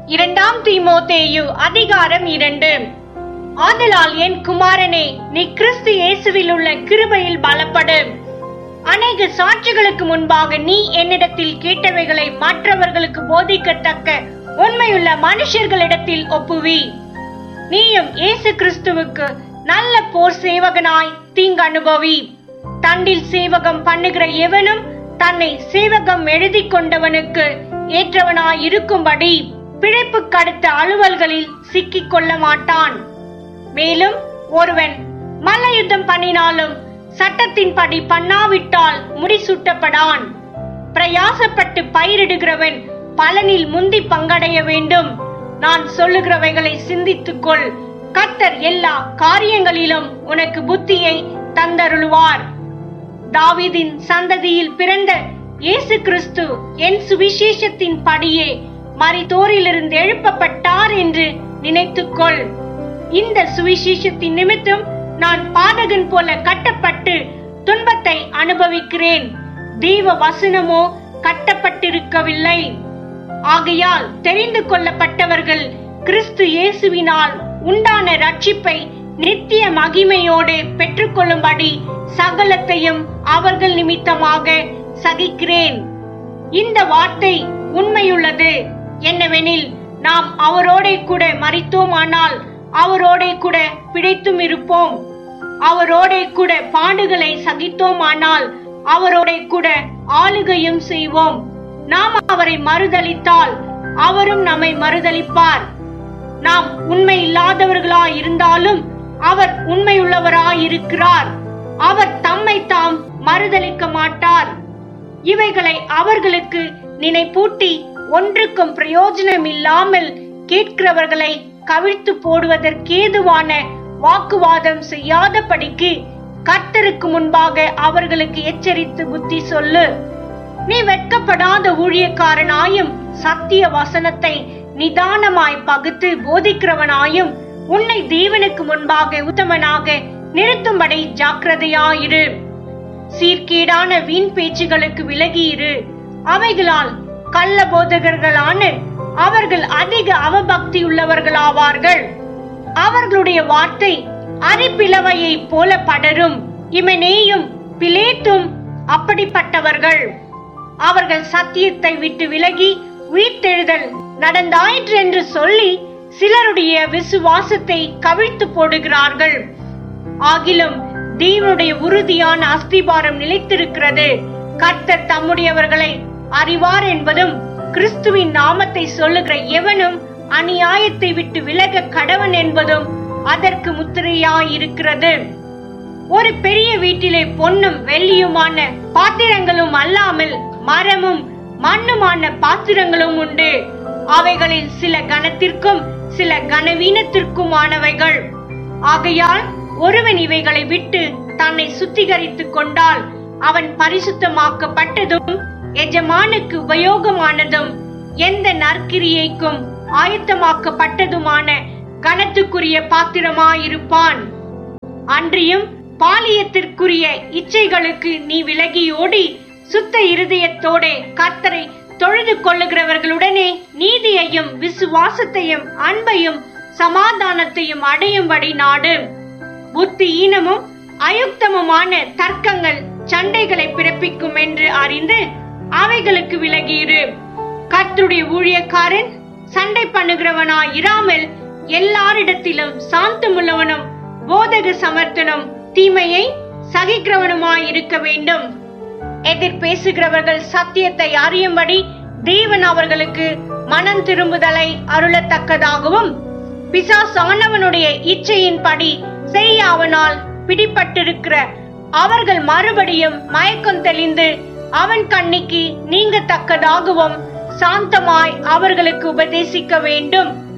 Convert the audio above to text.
இரண்டாம் தீமோத்தேயு அதிகாரம் இரண்டு ஆதலால் என் குமாரனே நீ கிறிஸ்து இயேசுவில் உள்ள கிருபையில் பலப்படு அநேக சாட்சிகளுக்கு முன்பாக நீ என்னிடத்தில் கேட்டவைகளை மற்றவர்களுக்கு போதிக்கத்தக்க உண்மையுள்ள மனுஷர்களிடத்தில் ஒப்புவி நீயும் இயேசு கிறிஸ்துவுக்கு நல்ல போர் சேவகனாய் தீங்கு அனுபவி தண்டில் சேவகம் பண்ணுகிற எவனும் தன்னை சேவகம் எழுதி கொண்டவனுக்கு ஏற்றவனாய் இருக்கும்படி பிழைப்பு கடுத்த அலுவல்களில் சிக்கிக் கொள்ள மாட்டான் மேலும் ஒருவன் மல்லயுத்தம் பண்ணினாலும் சட்டத்தின்படி பண்ணாவிட்டால் முடிசூட்டப்படான் பிரயாசப்பட்டு பயிரிடுகிறவன் பலனில் முந்தி பங்கடைய வேண்டும் நான் சொல்லுகிறவைகளை சிந்தித்துக்கொள் கர்த்தர் எல்லா காரியங்களிலும் உனக்கு புத்தியை தந்தருளுவார் தாவீதின் சந்ததியில் பிறந்த இயேசு கிறிஸ்து என் சுவிசேஷத்தின் படியே மரித்தோரிலிருந்து எழுப்பப்பட்டார் என்று நினைத்துக்கொள் இந்த சுவிசேஷத்தின் நிமித்தம் நான் பாதகன் போல கட்டப்பட்டு துன்பத்தை அனுபவிக்கிறேன் தேவ வசனமோ கட்டப்பட்டிருக்கவில்லை ஆகையால் தெரிந்து கொள்ளப்பட்டவர்கள் கிறிஸ்து இயேசுவினால் உண்டான ரட்சிப்பை நித்திய மகிமையோடு பெற்றுக்கொள்ளும்படி சகலத்தையும் அவர்கள் நிமித்தமாக சகிக்கிறேன் இந்த வார்த்தை உண்மையுள்ளது என்னவெனில் நாம் அவரோடே கூட மறித்தோமானால் அவரோடே கூட பிழைத்தும் இருப்போம் அவரோடே கூட பாடுகளை சகித்தோமானால் அவரோடே கூட ஆளுகையும் செய்வோம் நாம் அவரை மறுதலித்தால் அவரும் நம்மை மறுதலிப்பார் நாம் உண்மை இல்லாதவர்களாய் இருந்தாலும் அவர் உண்மையுள்ளவராய் இருக்கிறார் அவர் தம்மை தாம் மறுதலிக்க மாட்டார் இவைகளை அவர்களுக்கு நினைப்பூட்டி ஒன்றுக்கும் பிரயோஜனம் இல்லாமல் கேட்கிறவர்களை கவிழ்த்து போடுவதற்கேதுவான வாக்குவாதம் செய்யாதபடிக்கு கர்த்தருக்கு முன்பாக அவர்களுக்கு எச்சரித்து புத்தி சொல்லு நீ வெட்கப்படாத ஊழியக்காரனாயும் சத்திய வசனத்தை நிதானமாய் பகுத்து போதிக்கிறவனாயும் உன்னை தேவனுக்கு முன்பாக உத்தமனாக நிறுத்தும்படி ஜாக்கிரதையாயிரு சீர்கேடான வீண் பேச்சுகளுக்கு விலகியிரு அவைகளால் கள்ள போதகர்களான அவர்கள் அதிக அவபக்தி உள்ளவர்களாவார்கள் அவர்களுடைய வார்த்தை அரிப்பிளவையை போல படரும் இமனேயும் பிலேத்தும் அப்படிப்பட்டவர்கள் அவர்கள் சத்தியத்தை விட்டு விலகி உயிர்த்தெழுதல் நடந்தாயிற்று என்று சொல்லி சிலருடைய விசுவாசத்தை கவிழ்த்து போடுகிறார்கள் ஆகிலும் தேவனுடைய உறுதியான அஸ்திபாரம் நிலைத்திருக்கிறது கர்த்தர் தம்முடையவர்களை அறிவார் என்பதும் கிறிஸ்துவின் நாமத்தை சொல்லுகிற எவனும் அநியாயத்தை விட்டு விலக கடவன் என்பதும் அதற்கு முத்திரையாயிருக்கிறது ஒரு பெரிய வீட்டிலே பொன்னும் வெள்ளியுமான பாத்திரங்களும் அல்லாமல் மரமும் மண்ணுமான பாத்திரங்களும் உண்டு அவைகளில் சில கனத்திற்கும் சில கனவீனத்திற்குமானவைகள் ஆகையால் ஒருவன் இவைகளை விட்டு தன்னை சுத்திகரித்துக் கொண்டால் அவன் பரிசுத்தமாக்கப்பட்டதும் எஜமானுக்கு உபயோகமானதும் எந்த நற்கிரியைக்கும் ஆயத்தமாக்கப்பட்டதுமான கனத்துக்குரிய பாத்திரமாயிருப்பான் அன்றியும் பாலியத்திற்குரிய இச்சைகளுக்கு நீ விலகியோடி சுத்த இருதயத்தோட கர்த்தரை தொழுது கொள்ளுகிறவர்களுடனே நீதியையும் விசுவாசத்தையும் அன்பையும் சமாதானத்தையும் அடையும்படி நாடு புத்தியீனமும் அயுக்தமுமான தர்க்கங்கள் சண்டைகளை பிறப்பிக்கும் என்று அறிந்து அவைகளுக்கு விலகியிரு கர்த்தருடைய ஊழியக்காரன் சண்டை பண்ணுகிறவனாய் இராமல் எல்லாரிடத்திலும் சாந்தமுள்ளவனும் போதக சமர்த்தனும் தீமையை சகிக்கிறவனுமாய் இருக்க வேண்டும் எதிர் பேசுகிறவர்கள் சத்தியத்தை அறியும்படி தேவன் அவர்களுக்கு மனம் திரும்புதலை அருளத்தக்கதாகவும் பிசாசானவனுடைய இச்சையின்படி செய்ய அவனால் பிடிபட்டிருக்கிற அவர்கள் மறுபடியும் மயக்கம் தெளிந்து அவன் கண்ணிக்கு நீங்கத்தக்கதாகவும் சாந்தமாய் அவர்களுக்கு உபதேசிக்க வேண்டும்